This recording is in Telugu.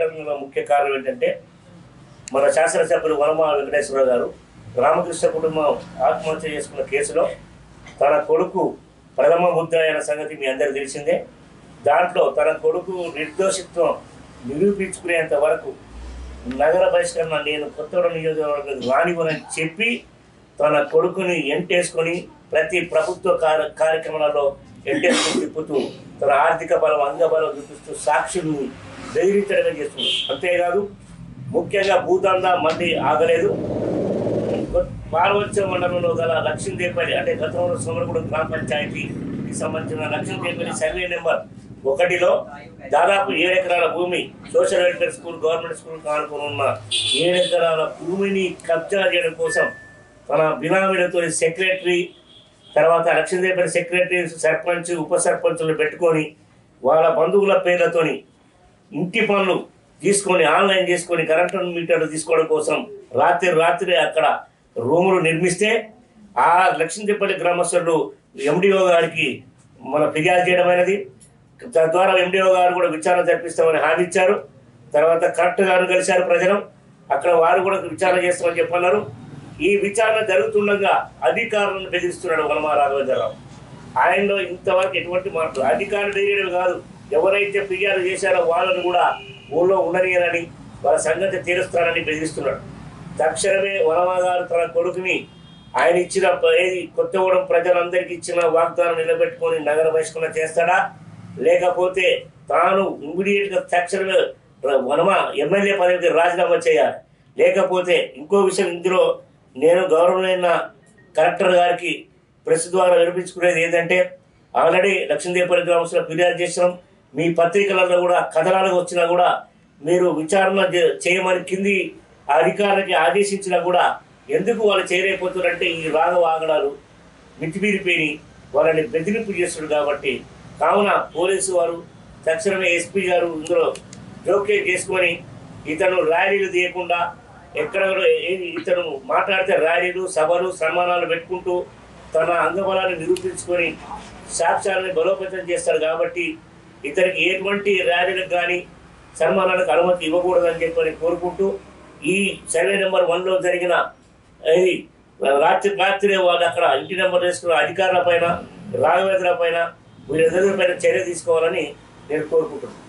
పెట్టడంలో ముఖ్య కారణం ఏంటంటే మన శాసనసభ్యులు వనమా వెంకటేశ్వర గారు రామకృష్ణ కుటుంబం ఆత్మహత్య చేసుకున్న కేసులో తన కొడుకు ప్రథమ ముద్ర అయిన సంగతి మీ అందరికీ తెలిసిందే దాంట్లో తన కొడుకు నిర్దోషిత్వం నిరూపించుకునేంత వరకు నగర బహిష్కరణ నేను కొత్తగూడెం నియోజకవర్గం రానివ్వనని చెప్పి తన కొడుకుని ఎంటేసుకొని ప్రతి ప్రభుత్వ కార్య కార్యక్రమాలలో ఎంటేసుకొని తిప్పుతూ తన ఆర్థిక బలం అంగబలం చూపిస్తూ సాక్షుల్ని బెదిరించడమే చేస్తుంది అంతేకాదు ముఖ్యంగా భూదందా మళ్ళీ ఆగలేదు పార్వత్య మండలంలో గల లక్ష్మీదేపల్లి అంటే గతంలో సోమరగూడెం గ్రామ పంచాయతీకి సంబంధించిన లక్ష్మీదేపల్లి సర్వే నెంబర్ ఒకటిలో దాదాపు ఏడు ఎకరాల భూమి social welfare school government school కానుకొని ఉన్న ఏడు ఎకరాల భూమిని కబ్జా చేయడం కోసం తన బినామీలతో సెక్రటరీ తర్వాత లక్ష్మీదేపల్లి సెక్రటరీ సర్పంచ్ ఉప సర్పంచులు పెట్టుకొని వాళ్ళ బంధువుల పేర్లతోని ఇంటి పనులు తీసుకొని ఆన్లైన్ చేసుకొని కరెంటు మీటర్లు తీసుకోవడం కోసం రాత్రి రాత్రి అక్కడ రూములు నిర్మిస్తే ఆ లక్ష్మీదేపల్లి గ్రామస్తులు ఎండిఓ గారికి మన ఫిర్యాదు చేయడమైనది తద్వారా ఎండిఓ గారు కూడా విచారణ జరిపిస్తామని హామీ ఇచ్చారు తర్వాత కరెక్ట్ గారు కలిశారు ప్రజలు అక్కడ వారు కూడా విచారణ చేస్తామని చెప్పన్నారు ఈ విచారణ జరుగుతుండగా అధికారులను బెదిరిస్తున్నాడు వనమా రాఘవేంద్రరావు ఆయనలో ఇంతవరకు ఎటువంటి మాటలు అధికారులు వేయడం కాదు ఎవరైతే ఫిర్యాదు చేశారో వాళ్ళని కూడా ఊళ్ళో ఉండనియనని వాళ్ళ సంగతి తీరుస్తానని బెదిరిస్తున్నాడు తక్షణమే వనమా గారు తన కొడుకుని ఆయన ఇచ్చిన ప- ఏది కొత్తగూడెం ప్రజలందరికీ ఇచ్చిన వాగ్దానం నిలబెట్టుకొని నగర బహిష్కరణ చేస్తాడా లేకపోతే తాను ఇమ్మీడియట్ గా తక్షణమే వనమ ఎమ్మెల్యే పదవికి రాజీనామా చేయాలి లేకపోతే ఇంకో విషయం ఇందులో నేను గౌరవమైన కలెక్టర్ గారికి ప్రెస్ ద్వారా వినిపించుకునేది ఏంటంటే ఆల్రెడీ లక్ష్మీదేవపల్లి గ్రామస్తులో ఫిర్యాదు చేసినాం మీ పత్రికలలో కూడా కథనాలకు వచ్చినా కూడా మీరు విచారణ చే- చేయమని కింది ఆ అధికారులకి ఆదేశించినా కూడా ఎందుకు వాళ్ళు చేయలేకపోతున్నారంటే ఈ రాగ ఆగడాలు మితిమీరిపోయి వాళ్ళని బెదిరింపు చేస్తున్నారు కాబట్టి కావున పోలీసు వారు తక్షణమే ఎస్పీ గారు ఇందులో జోక్యం చేసుకొని ఇతను ర్యాలీలు తీయకుండా ఎక్కడ కూడా ఏ- ఇతను మాట్లాడితే ర్యాలీలు సభలు సన్మానాలు పెట్టుకుంటూ తన అంగబలాన్ని నిరూపించుకొని సాక్ష్యాలని బలోపేతం చేస్తాడు కాబట్టి ఇతనికి ఎటువంటి ర్యాలీలకు కానీ సన్మానాలకు అనుమతి ఇవ్వకూడదని చెప్పని కోరుకుంటూ ఈ సర్వే నెంబర్ వన్లో జరిగిన ఇది రాత్రి రాత్రి వాళ్ళు అక్కడ ఇంటి నెంబర్ వేసుకున్న అధికారుల పైన రాఘవేంద్ర పైన వీళ్ళందరి పైన చర్య తీసుకోవాలని నేను కోరుకుంటున్నాను